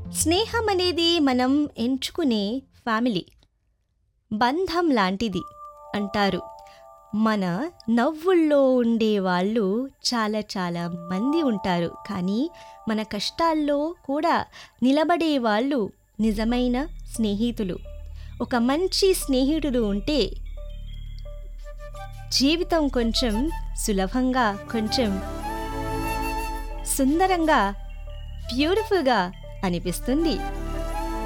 స్నేహం అనేది మనం ఎంచుకునే ఫ్యామిలీ బంధం లాంటిది అంటారు మన నవ్వుల్లో ఉండే వాళ్ళు చాలా చాలా మంది ఉంటారు కానీ మన కష్టాల్లో కూడా నిలబడే వాళ్ళు నిజమైన స్నేహితులు ఒక మంచి స్నేహితుడు ఉంటే జీవితం కొంచెం సులభంగా కొంచెం సుందరంగా బ్యూటిఫుల్గా అనిపిస్తుంది